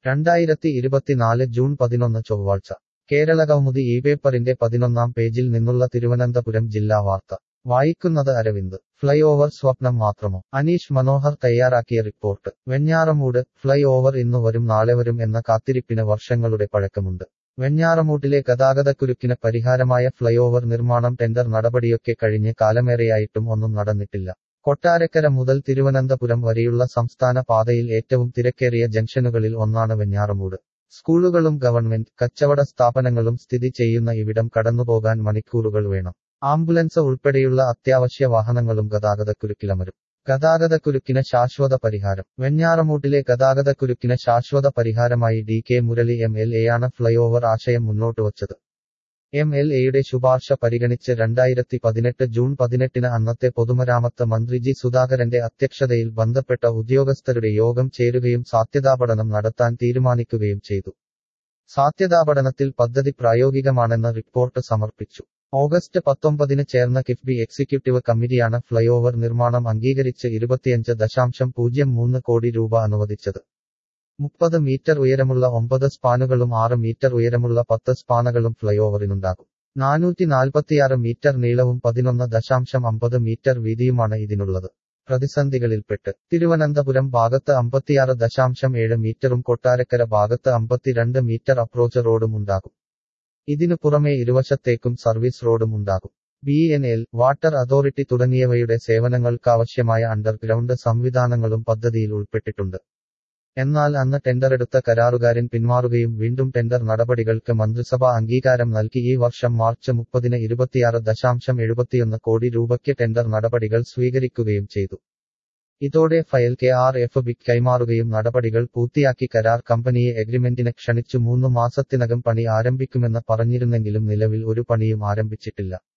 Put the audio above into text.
രണ്ടായിരത്തി ഇരുപത്തിനാല് ജൂൺ പതിനൊന്ന് ചൊവ്വാഴ്ച കേരള കൗമുദി ഈ പേപ്പറിന്റെ പതിനൊന്നാം പേജിൽ നിന്നുള്ള തിരുവനന്തപുരം ജില്ലാ വാർത്ത വായിക്കുന്നത് അരവിന്ദ് ഫ്ലൈ ഓവർ സ്വപ്നം മാത്രമോ അനീഷ് മനോഹർ തയ്യാറാക്കിയ റിപ്പോർട്ട് വെഞ്ഞാറമൂട് ഫ്ലൈ ഓവർ ഇന്നു വരും നാളെ വരും എന്ന കാത്തിരിപ്പിന് വർഷങ്ങളുടെ പഴക്കമുണ്ട് വെഞ്ഞാറമൂട്ടിലെ ഗതാഗതക്കുരുക്കിന് പരിഹാരമായ ഫ്ലൈ ഓവർ നിർമ്മാണം ടെൻഡർ നടപടിയൊക്കെ കഴിഞ്ഞ് കാലമേറെയായിട്ടും ഒന്നും നടന്നിട്ടില്ല കൊട്ടാരക്കര മുതൽ തിരുവനന്തപുരം വരെയുള്ള സംസ്ഥാന പാതയിൽ ഏറ്റവും തിരക്കേറിയ ജംഗ്ഷനുകളിൽ ഒന്നാണ് വെഞ്ഞാറമൂട് സ്കൂളുകളും ഗവൺമെന്റ് കച്ചവട സ്ഥാപനങ്ങളും സ്ഥിതി ചെയ്യുന്ന ഇവിടം കടന്നുപോകാൻ മണിക്കൂറുകൾ വേണം ആംബുലൻസ് ഉൾപ്പെടെയുള്ള അത്യാവശ്യ വാഹനങ്ങളും ഗതാഗതക്കുരുക്കിലമരും ഗതാഗതക്കുരുക്കിന് ശാശ്വത പരിഹാരം വെഞ്ഞാറമൂട്ടിലെ ഗതാഗതക്കുരുക്കിന് ശാശ്വത പരിഹാരമായി D K Murali M L എയാണ് ഫ്ലൈ ഓവർ ആശയം മുന്നോട്ട് വച്ചത് എം എൽ എയുടെ ശുപാർശ പരിഗണിച്ച് രണ്ടായിരത്തി പതിനെട്ട് ജൂൺ പതിനെട്ടിന് അന്നത്തെ പൊതുമരാമത്ത് മന്ത്രി ജി സുധാകരന്റെ അധ്യക്ഷതയിൽ ബന്ധപ്പെട്ട ഉദ്യോഗസ്ഥരുടെ യോഗം ചേരുകയും സാധ്യതാപഠനം നടത്താൻ തീരുമാനിക്കുകയും ചെയ്തു സാധ്യതാപഠനത്തിൽ പദ്ധതി പ്രായോഗികമാണെന്ന് റിപ്പോർട്ട് സമർപ്പിച്ചു ഓഗസ്റ്റ് പത്തൊമ്പതിന് ചേർന്ന കിഫ്ബി എക്സിക്യൂട്ടീവ് കമ്മിറ്റിയാണ് ഫ്ലൈഓവർ നിർമ്മാണം അംഗീകരിച്ച് ഇരുപത്തിയഞ്ച് ദശാംശം പൂജ്യം മൂന്ന് കോടി രൂപ അനുവദിച്ചത് മുപ്പത് മീറ്റർ ഉയരമുള്ള ഒമ്പത് സ്പാനുകളും ആറ് മീറ്റർ ഉയരമുള്ള പത്ത് സ്പാനകളും ഫ്ലൈഓവറിനുണ്ടാകും നാനൂറ്റി നാൽപ്പത്തിയാറ് മീറ്റർ നീളവും പതിനൊന്ന് ദശാംശം അമ്പത് മീറ്റർ വീതിയുമാണ് ഇതിനുള്ളത് പ്രതിസന്ധികളിൽപ്പെട്ട് തിരുവനന്തപുരം ഭാഗത്ത് അമ്പത്തിയാറ് ദശാംശം ഏഴ് മീറ്ററും കൊട്ടാരക്കര ഭാഗത്ത് അമ്പത്തിരണ്ട് മീറ്റർ അപ്രോച്ച് റോഡും ഉണ്ടാകും ഇതിനു പുറമെ ഇരുവശത്തേക്കും സർവീസ് റോഡും ഉണ്ടാകും B N L water authority തുടങ്ങിയവയുടെ സേവനങ്ങൾക്കാവശ്യമായ അണ്ടർഗ്രൗണ്ട് സംവിധാനങ്ങളും പദ്ധതിയിൽ ഉൾപ്പെട്ടിട്ടുണ്ട് എന്നാൽ അന്ന് ടെൻഡറെടുത്ത കരാറുകാരൻ പിന്മാറുകയും വീണ്ടും ടെൻഡർ നടപടികൾക്ക് മന്ത്രിസഭാ അംഗീകാരം നൽകി ഈ വർഷം മാർച്ച് മുപ്പതിന് ഇരുപത്തിയാറ് ദശാംശം എഴുപത്തിയൊന്ന് കോടി രൂപയ്ക്ക് ടെൻഡർ നടപടികൾ സ്വീകരിക്കുകയും ചെയ്തു ഇതോടെ ഫയൽ കെ ആർ എഫ് ബിക്ക് കൈമാറുകയും നടപടികൾ പൂർത്തിയാക്കി കരാർ കമ്പനിയെ എഗ്രിമെന്റിന് ക്ഷണിച്ചു മൂന്നു മാസത്തിനകം പണി ആരംഭിക്കുമെന്ന് പറഞ്ഞിരുന്നെങ്കിലും നിലവിൽ ഒരു പണിയും ആരംഭിച്ചിട്ടില്ല